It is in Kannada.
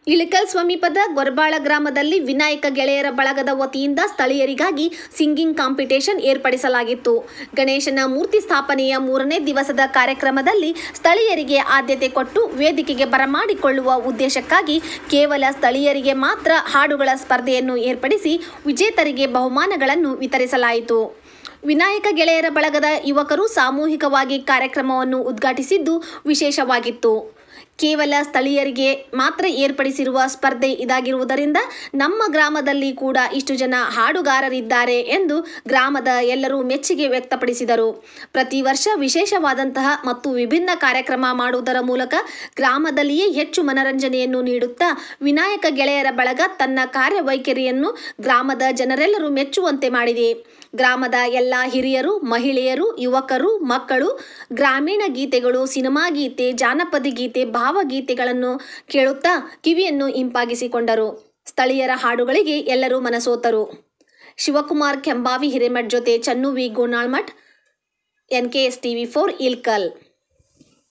ಇಳಕಲ್ ಸಮೀಪದ ಗೊರ್ಬಾಳ ಗ್ರಾಮದಲ್ಲಿ ವಿನಾಯಕ ಗೆಳೆಯರ ಬಳಗದ ವತಿಯಿಂದ ಸ್ಥಳೀಯರಿಗಾಗಿ ಸಿಂಗಿಂಗ್ ಕಾಂಪಿಟೇಷನ್ ಏರ್ಪಡಿಸಲಾಗಿತ್ತು ಗಣೇಶನ ಮೂರ್ತಿ ಸ್ಥಾಪನೆಯ ಮೂರನೇ ದಿವಸದ ಕಾರ್ಯಕ್ರಮದಲ್ಲಿ ಸ್ಥಳೀಯರಿಗೆ ಆದ್ಯತೆ ಕೊಟ್ಟು ವೇದಿಕೆಗೆ ಬರಮಾಡಿಕೊಳ್ಳುವ ಉದ್ದೇಶಕ್ಕಾಗಿ ಕೇವಲ ಸ್ಥಳೀಯರಿಗೆ ಮಾತ್ರ ಹಾಡುಗಳ ಸ್ಪರ್ಧೆಯನ್ನು ಏರ್ಪಡಿಸಿ ವಿಜೇತರಿಗೆ ಬಹುಮಾನಗಳನ್ನು ವಿತರಿಸಲಾಯಿತು ವಿನಾಯಕ ಗೆಳೆಯರ ಬಳಗದ ಯುವಕರು ಸಾಮೂಹಿಕವಾಗಿ ಕಾರ್ಯಕ್ರಮವನ್ನು ಉದ್ಘಾಟಿಸಿದ್ದು ವಿಶೇಷವಾಗಿತ್ತು ಕೇವಲ ಸ್ಥಳೀಯರಿಗೆ ಮಾತ್ರ ಏರ್ಪಡಿಸಿರುವ ಸ್ಪರ್ಧೆ ಇದಾಗಿರುವುದರಿಂದ ನಮ್ಮ ಗ್ರಾಮದಲ್ಲಿ ಕೂಡ ಇಷ್ಟು ಜನ ಹಾಡುಗಾರರಿದ್ದಾರೆ ಎಂದು ಗ್ರಾಮದ ಎಲ್ಲರೂ ಮೆಚ್ಚುಗೆ ವ್ಯಕ್ತಪಡಿಸಿದರು ಪ್ರತಿ ವರ್ಷ ವಿಶೇಷವಾದಂತಹ ಮತ್ತು ವಿಭಿನ್ನ ಕಾರ್ಯಕ್ರಮ ಮಾಡುವುದರ ಮೂಲಕ ಗ್ರಾಮದಲ್ಲಿಯೇ ಹೆಚ್ಚು ಮನರಂಜನೆಯನ್ನು ನೀಡುತ್ತಾ ವಿನಾಯಕ ಗೆಳೆಯರ ಬಳಗ ತನ್ನ ಕಾರ್ಯವೈಖರಿಯನ್ನು ಗ್ರಾಮದ ಜನರೆಲ್ಲರೂ ಮೆಚ್ಚುವಂತೆ ಮಾಡಿದೆ ಗ್ರಾಮದ ಎಲ್ಲ ಹಿರಿಯರು ಮಹಿಳೆಯರು ಯುವಕರು ಮಕ್ಕಳು ಗ್ರಾಮೀಣ ಗೀತೆಗಳು ಸಿನಿಮಾ ಗೀತೆ ಜಾನಪದ ಗೀತೆ ಭಾವಗೀತೆಗಳನ್ನು ಕೇಳುತ್ತಾ ಕಿವಿಯನ್ನು ಇಂಪಾಗಿಸಿಕೊಂಡರು ಸ್ಥಳೀಯರ ಹಾಡುಗಳಿಗೆ ಎಲ್ಲರೂ ಮನಸೋತರು ಶಿವಕುಮಾರ್ ಕೆಂಬಾವಿ ಹಿರೇಮಠ್ ಜೊತೆ Channu V Gonalmath N K S TV four Ilkal